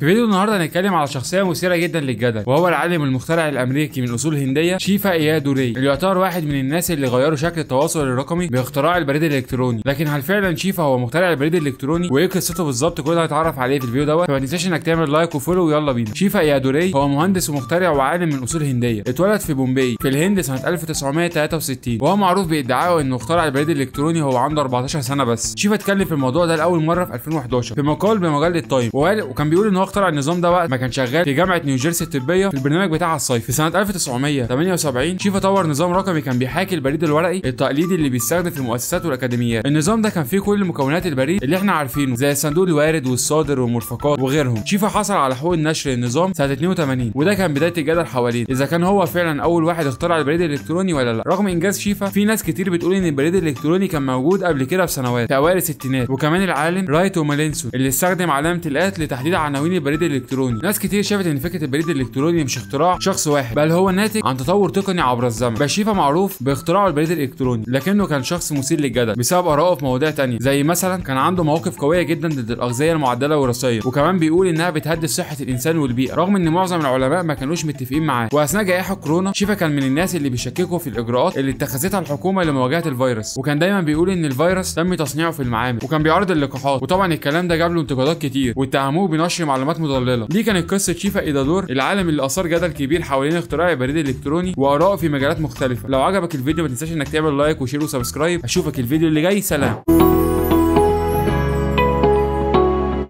في فيديو النهارده هنتكلم على شخصيه مثيره جدا للجدل وهو العالم المخترع الامريكي من اصول هنديه شيفا ايادو ري اللي يعتبر واحد من الناس اللي غيروا شكل التواصل الرقمي باختراع البريد الالكتروني لكن هل فعلا شيفا هو مخترع البريد الالكتروني وايه قصته بالظبط كل ده هنتعرف عليه في الفيديو دوت فما تنساش انك تعمل لايك وفولو ويلا بينا شيفا ايادو ري هو مهندس ومخترع وعالم من اصول هنديه اتولد في بومبي في الهند سنه 1963 وهو معروف بادعائه انه اخترع البريد الالكتروني وهو عنده 14 سنه بس شيفا اتكلم في الموضوع ده لاول مره في 2011 في مقال بمجله تايم وقال وكان بيقول ان هو اخترع النظام ده وقت ما كان شغال في جامعه نيوجيرسي الطبيه في البرنامج بتاعها الصيفي في سنه 1978 شيفا طور نظام رقمي كان بيحاكي البريد الورقي التقليدي اللي بيستخدم في المؤسسات والاكاديميات النظام ده كان فيه كل مكونات البريد اللي احنا عارفينه زي الصندوق الوارد والصادر والمرفقات وغيرهم شيفا حصل على حقوق النشر للنظام سنه 82 وده كان بدايه الجدل حواليه اذا كان هو فعلا اول واحد اخترع البريد الالكتروني ولا لا رغم انجاز شيفا في ناس كتير بتقول ان البريد الالكتروني كان موجود قبل كده بسنوات في اوائل الستينات وكمان العالم رايتو مالينسو اللي استخدم علامه الات لتحديد عناوين البريد الالكتروني ناس كتير شافت ان فكره البريد الالكتروني مش اختراع شخص واحد بل هو ناتج عن تطور تقني عبر الزمن بشيفا معروف باختراعه البريد الالكتروني لكنه كان شخص مثير للجدل بسبب ارائه في مواضيع تانية زي مثلا كان عنده مواقف قويه جدا ضد الاغذيه المعدله وراثيا وكمان بيقول انها بتهدد صحه الانسان والبيئه رغم ان معظم العلماء ما كانوش متفقين معاه واثناء جائحه كورونا شيفا كان من الناس اللي بيشككوا في الاجراءات اللي اتخذتها الحكومه لمواجهه الفيروس وكان دايما بيقول ان الفيروس تم تصنيعه في المعامل وكان بيعرض اللقاحات وطبعا الكلام ده جاب له انتقادات كتير واتهموه بنشر معلومات مضلله دي كانت قصه شيفا ايدادور العالم اللي اثار جدل كبير حوالين اختراع البريد الالكتروني وارائه في مجالات مختلفه لو عجبك الفيديو ما تنساش انك تعمل لايك وشير وسبسكرايب اشوفك الفيديو اللي جاي سلام